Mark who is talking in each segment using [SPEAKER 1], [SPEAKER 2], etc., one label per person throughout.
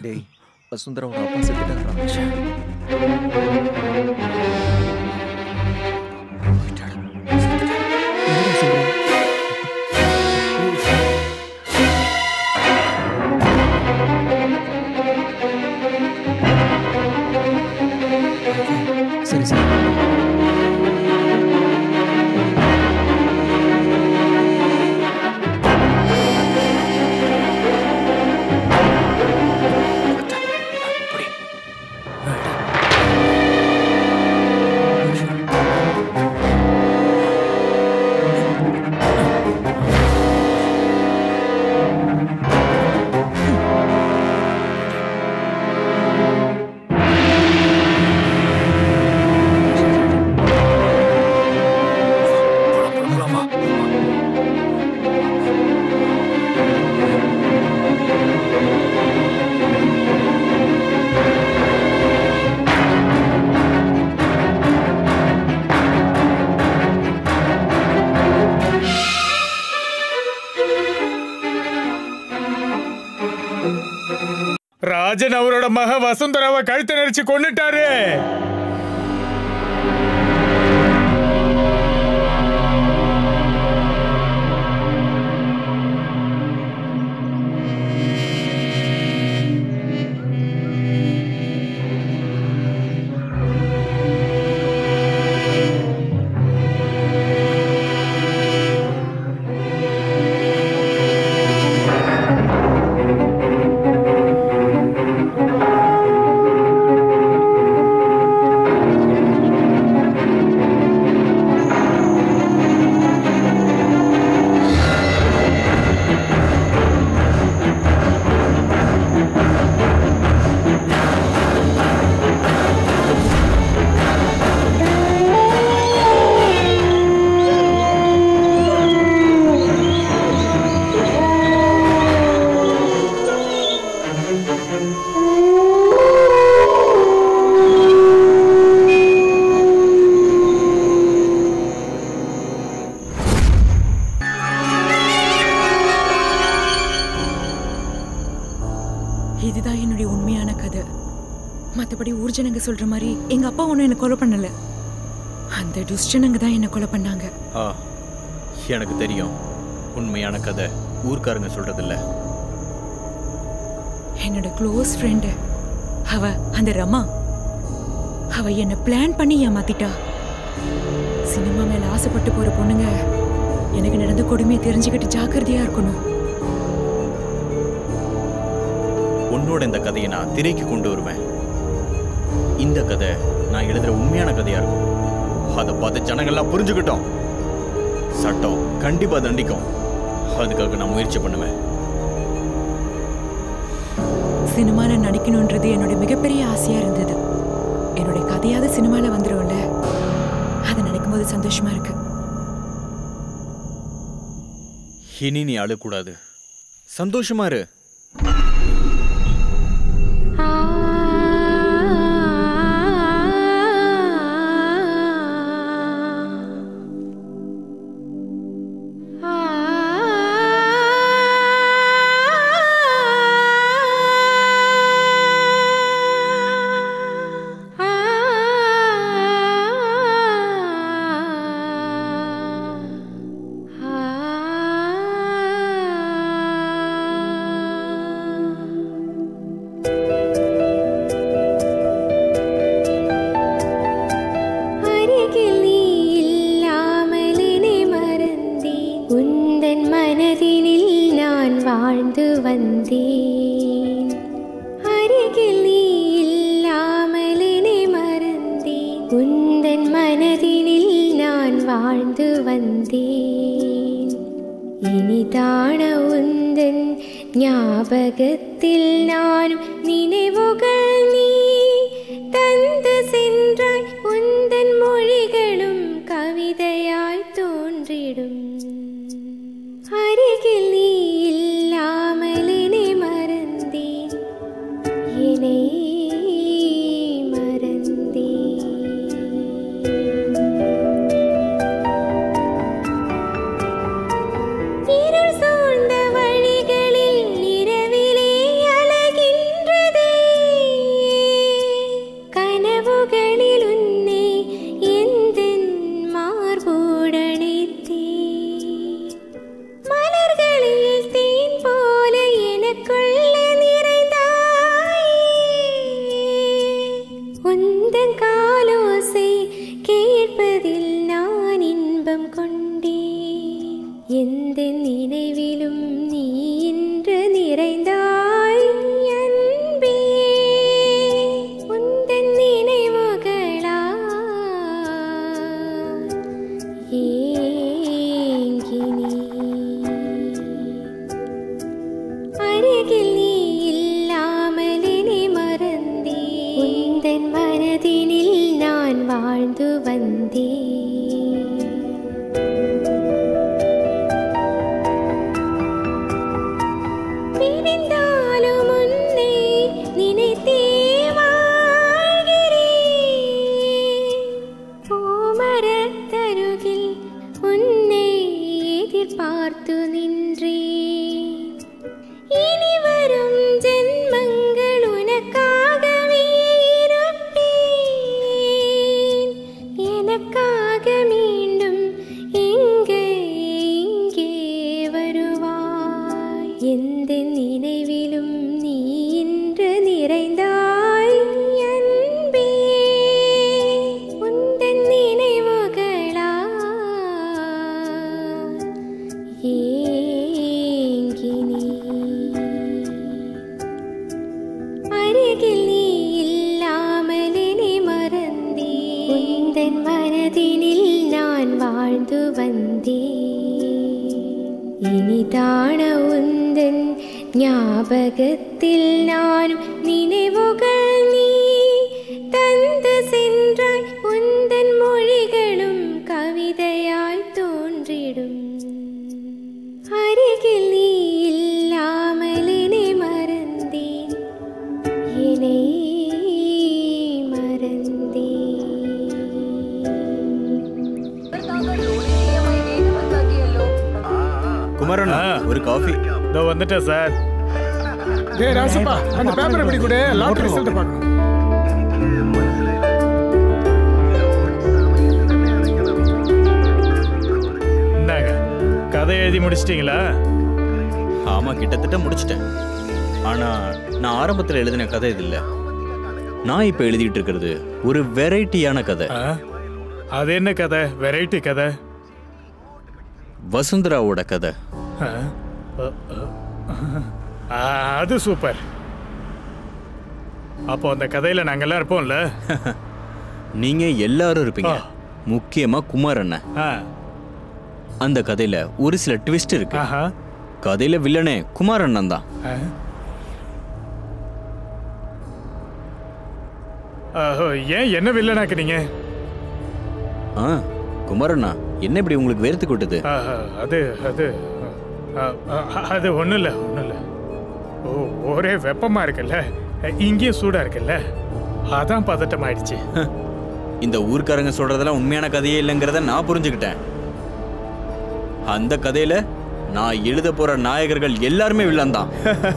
[SPEAKER 1] டேய் வசுந்தராவோட அப்பா செத்துட்டாரா என்னடா சொல்ற? சரி சரி
[SPEAKER 2] ராஜன் அவரோட மக வசுந்தராவை கழுத்தை நெரிச்சு கொன்னுட்டாரு
[SPEAKER 3] இதுதான் என்னுடைய உண்மையான கதை மற்றபடி ஊர்ஜனங்க சொல்ற மாதிரி எங்க அப்பா ஒன்றும் என்னை கொலை பண்ணல அந்த துஷ்டனங்க தான் என்னை கொலை பண்ணாங்க
[SPEAKER 4] ஆ எனக்கு தெரியும் உண்மையான கதை ஊர்க்காரங்க சொல்றதில்ல
[SPEAKER 3] என்னோட க்ளோஸ் ஃப்ரெண்டு அவ அந்த ரமா அவ என்னை பிளான் பண்ணி ஏமாத்திட்டா சினிமா மேல ஆசைப்பட்டு போற பொண்ணுங்க எனக்கு நடந்த கொடுமையை தெரிஞ்சுக்கிட்டு ஜாக்கிரதையா இருக்கணும்
[SPEAKER 4] உன்னோட இந்த கதையை நான் திரைக்கு கொண்டு வருவேன் இந்த கதை நான் எழுதுற உண்மையான கதையா இருக்கும் அதை பார்த்து ஜனங்கள்லாம் புரிஞ்சுக்கிட்டோம் சட்டம் கண்டிப்பா தண்டிக்கும் அதுக்காக நான் முயற்சி பண்ணுவேன்
[SPEAKER 3] சினிமால நடிக்கணுன்றது என்னோட மிகப்பெரிய ஆசையா இருந்தது என்னுடைய கதையாவது சினிமால வந்துரும்ல அதை நினைக்கும் போது சந்தோஷமா இருக்கு
[SPEAKER 4] இனி நீ அழக்கூடாது சந்தோஷமா இரு
[SPEAKER 5] அருகில் நீ இல்லாமல் என்னை மறந்தேன் உந்தன் மனதினில் நான் வாழ்ந்து வந்தேன் அருகில் நீ இல்லாமல் என்னை மறந்தேன் உந்தன் மனதினில் நான் வாழ்ந்து வந்தேன் இனிதான உந்தன் ஞாபகத்தில் நானும் நினைவுகள் நீ தந்து சென்றாய் உந்தன் மொழிகளும் கவிதையாய் தோன்றிடும் அருகில் நீ இல்லாமல் என்னை மறந்தேன் என்னை மறந்தேன் இருள் சூழ்ந்த வழிகளில் இரவிலே அழகின்றது வாழ்ந்து வந்தேன் இனிதான உந்தன் ஞாபகத்தில் நானும் நினைவுகள் நீ தந்து சென்றாய் உந்தன் மொழிகளும் கவிதையாய் தோன்றிடும் அருகில் நீ இல்லாமல் என்னை மறந்தேன் என்னை மறந்தேன்
[SPEAKER 4] குமரன்
[SPEAKER 2] ஆ.
[SPEAKER 4] ஒரு காஃபி
[SPEAKER 2] இதோ வந்துட்டேன் சார் டேய் ராசப்பா அந்த பேப்பர் எப்படி கொடு லாட்டரி ரிசல்ட் பார்க்கணும் இந்தாங்க கதை எழுதி முடிச்சிட்டீங்களா
[SPEAKER 4] ஆமா கிட்டத்தட்ட முடிச்சிட்டேன் ஆனா நான் ஆரம்பத்துல எழுதின கதை இது இல்ல நான் இப்ப எழுதிட்டு இருக்கிறது ஒரு வெரைட்டியான கதை
[SPEAKER 2] ஆ? அது என்ன கதை வெரைட்டி கதை
[SPEAKER 4] வசுந்தராவோட கதை
[SPEAKER 2] ஆ? அ, அ, ஆ, அது சூப்பர் அப்போ அந்த கதையில நாங்கெல்லாம் இருப்போம்ல
[SPEAKER 4] நீங்க எல்லாரும் இருப்பீங்க
[SPEAKER 2] ஆ.
[SPEAKER 4] முக்கியமா குமார் அண்ணன்
[SPEAKER 2] ஆ,
[SPEAKER 4] அந்த கதையில ஒரு சில ட்விஸ்ட் இருக்கு
[SPEAKER 2] ஆஹா
[SPEAKER 4] கதையில வில்லனே குமார் அண்ணன் தான்
[SPEAKER 2] ஆ. ஆஹோ, ஏன் என்ன வில்லனாக்குனீங்க
[SPEAKER 4] ஆ குமார் அண்ணா என்ன இப்படி உங்களுக்கு வேர்த்து கொட்டுது
[SPEAKER 2] ஆஹா, அது அது ஆ, ஆ, அது ஒன்றும் இல்லை ஒன்றும் இல்லை ஓ ஒரே வெப்பமா இருக்குல்ல இங்கேயும் சூடா இருக்குல்ல அதான் பதட்டம் ஆயிடுச்சு
[SPEAKER 4] இந்த ஊர்க்காரங்க சொல்றதெல்லாம் உண்மையான கதையே இல்லைங்கிறத நான் புரிஞ்சுக்கிட்டேன் அந்த கதையில நான் எழுத போற நாயகர்கள் எல்லாருமே வில்லன் தான்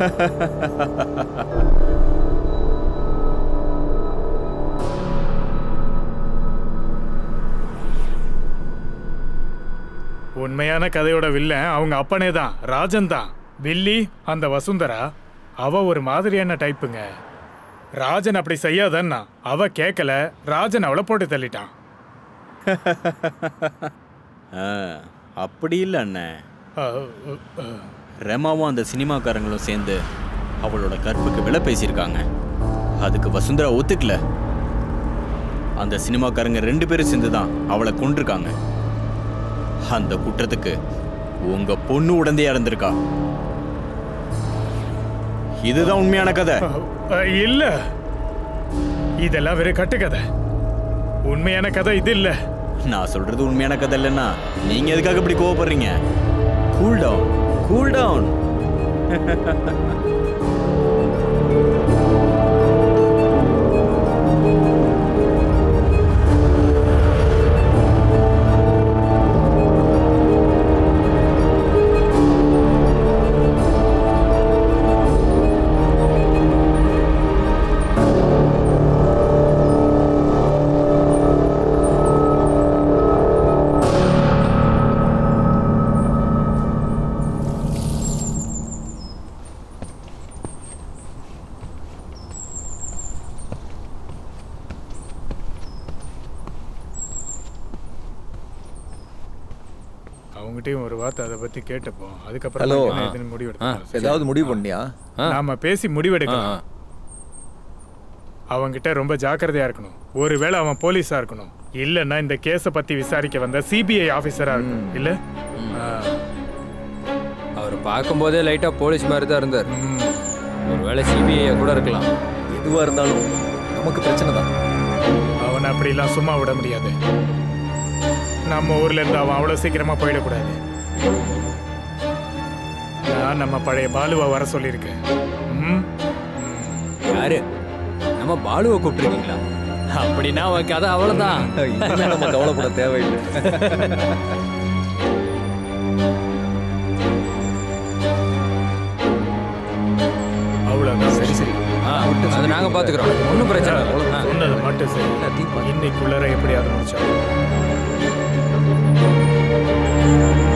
[SPEAKER 2] உண்மையான கதையோட வில்லன் அவங்க அப்பனே தான் ராஜன் தான் வில்லி அந்த வசுந்தரா அவ ஒரு மாதிரியான டைப்புங்க ராஜன் அப்படி செய்யாதன்னா அவ கேட்கல ராஜன் அவளை போட்டு தள்ளிட்டான்
[SPEAKER 4] ஆ, அப்படி இல்லை அண்ணன்
[SPEAKER 2] அஹ், அஹ், அஹ்.
[SPEAKER 4] ரெமாவும் அந்த சினிமாக்காரங்களும் சேர்ந்து அவளோட கற்புக்கு விலை பேசியிருக்காங்க அதுக்கு வசுந்தரா ஒத்துக்கல அந்த சினிமாக்காரங்க ரெண்டு பேரும் சேர்ந்து தான் அவளை கொண்டிருக்காங்க அந்த குற்றத்துக்கு உங்க பொண்ணு உடந்தையா இருந்திருக்கா இதுதான் உண்மையான கதை
[SPEAKER 2] அஹ், இல்ல இதெல்லாம் வெறும் கட்டுக்கதை உண்மையான கதை இது இல்ல
[SPEAKER 4] நான் சொல்றது உண்மையான கதை இல்லைன்னா நீங்க எதுக்காக இப்படி கோவப்படுறீங்க கூல் டவுன் கூல் டவுன்
[SPEAKER 2] அவங்ககிட்டயும் ஒரு வார்த்தை அதை பத்தி கேட்டப்போ அதுக்கப்புறம்
[SPEAKER 1] Hello.
[SPEAKER 2] தான் என்ன
[SPEAKER 1] ஆ.
[SPEAKER 2] ஏதுன்னு முடிவெடுக்கலாம்
[SPEAKER 1] ஏதாவது முடிவு பண்ணியா
[SPEAKER 2] நாம பேசி முடிவெடுக்கலாம் அவங்கிட்ட ரொம்ப ஜாக்கிரதையா இருக்கணும் ஒருவேளை அவன் போலீஸா இருக்கணும் இல்லைன்னா இந்த கேஸை பத்தி விசாரிக்க வந்த சிபிஐ ஆபீசரா இருக்கணும் இல்ல ஆ,
[SPEAKER 6] அவர் பார்க்கும்போதே லைட்டா போலீஸ் மாதிரி தான் இருந்தார்
[SPEAKER 2] ம்.
[SPEAKER 6] ஒருவேளை சிபிஐ கூட இருக்கலாம்
[SPEAKER 1] எதுவா இருந்தாலும் நமக்கு பிரச்சனை தான்
[SPEAKER 2] அவனை அப்படிலாம் சும்மா விட முடியாது நம்ம ஊர்ல இருந்து அவன் அவ்வளவு சீக்கிரமா போயிடக்கூடாது நான் நம்ம பழைய பாலுவை வர சொல்லியிருக்கேன் ம்?
[SPEAKER 6] யாரு நம்ம பாலுவை கூப்பிட்டுருக்கீங்களா அப்படின்னா அவன் கதை அவ்வளவுதான்
[SPEAKER 1] இனிமே நம்ம கவலைப்பட தேவையில்லை
[SPEAKER 2] அவ்வளவுதான் சரி சரி
[SPEAKER 6] ஆ, அதை நாங்க பாத்துக்கிறோம் ஒன்றும் பிரச்சனை இல்லை ஆ.
[SPEAKER 2] சொன்னது மட்டும் சரி
[SPEAKER 1] எல்லாத்தையும் பார்த்து-
[SPEAKER 2] இன்னைக்குள்ளர எப்படியாவது முடிச்சோம்